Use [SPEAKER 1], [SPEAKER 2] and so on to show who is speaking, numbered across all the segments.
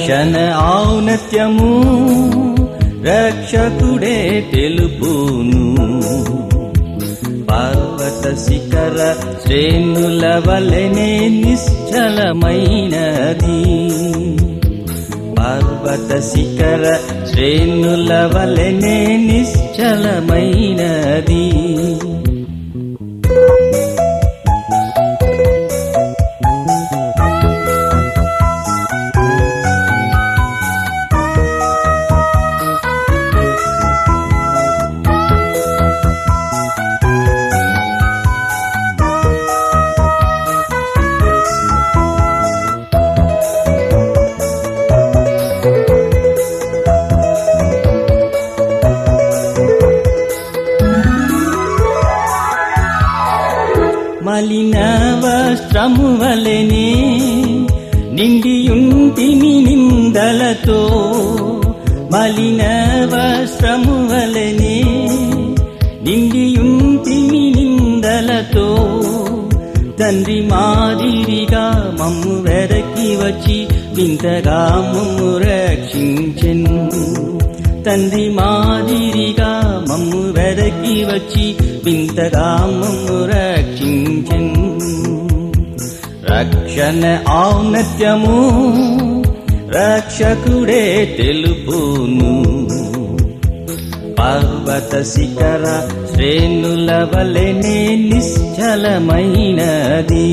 [SPEAKER 1] రక్షణ ఔన్నత్యము రక్షకుడే తెలుపును పర్వత శిఖర శ్రేణుల వలెనే నిశ్చలమైనది పర్వత శిఖర శ్రేణుల వలెనే నిశ్చలమైనది మలిన వస్త్రము వలెనే నిండియుంటిమి నిందలతో మలిన వస్త్రము వలెనే నిండియుంటిమి నిందలతో తండ్రి మాదిరిగా మమ్ము వెరకి వచ్చి వింతగా మమ్ము రక్షించెను తండ్రి మాదిరిగా మమ్ము వెరకి వచ్చి వింతగా మమ్ము రక్షించెను రక్షణ ఔన్నత్యము రక్షకుడే తెలుపును పర్వత శిఖర శ్రేణుల వలెనే నిశ్చలమైనది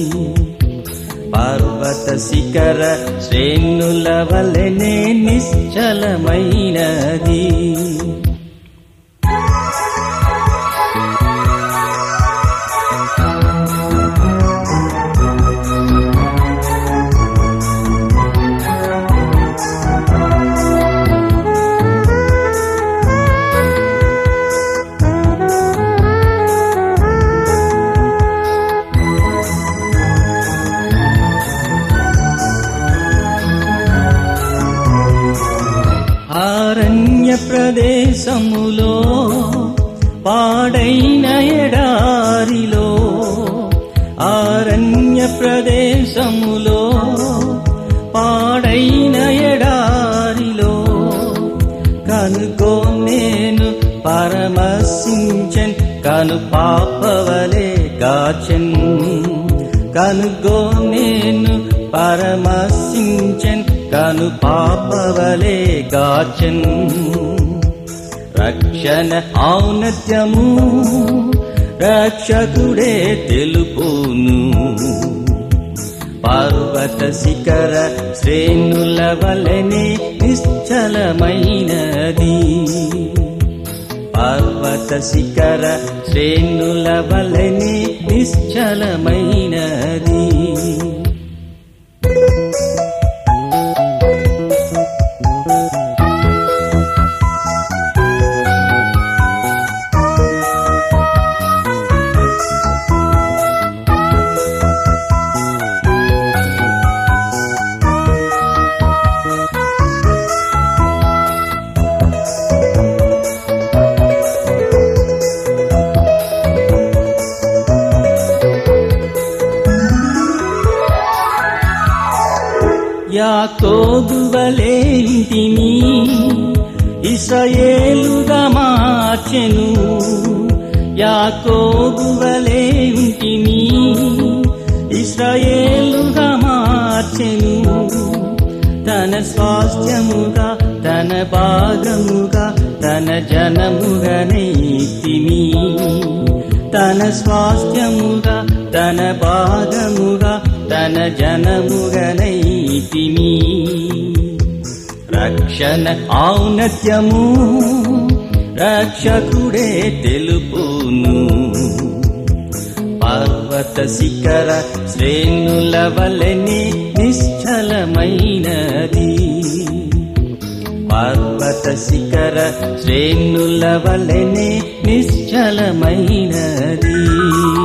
[SPEAKER 1] పర్వత శిఖర శ్రేణుల వలెనే నిశ్చలమైనది అరణ్య ప్రదేశములో పాడైన ఎడారిలో అరణ్య ప్రదేశములో పాడైన ఎడారిలో కనుకో నేను పరమశించన్ కను పాపవలే గాచన్ కనుగో నేను పరమశించన్ కను పాపవలే గాచన్ రక్షణ ఔన్నత్యము రక్షకుడే తెలుపును పర్వత శిఖర శ్రేణుల వలెనే నిశ్చలమైనది పర్వత శిఖర శ్రేణుల వలెనే నిశ్చలమైనది యాకోబువలే ఇంటిని ఇస్రాయేలుగా మార్చెను యాకోబువలే ఇంటిని ఇస్రాయేలుగా మార్చెను తన స్వాస్థ్యముగా తన భాగముగా తన జనముగా నైతిని తన స్వాస్థ్యముగా తన భాగముగా తన జనముగా నైతిని రక్షణ ఔన్నత్యము రక్షకుడే తెలుపును పర్వత శిఖర శ్రేణుల వలెనే నిశ్చలమైనది పర్వత శిఖర శ్రేణుల వలెనే నిశ్చలమైనది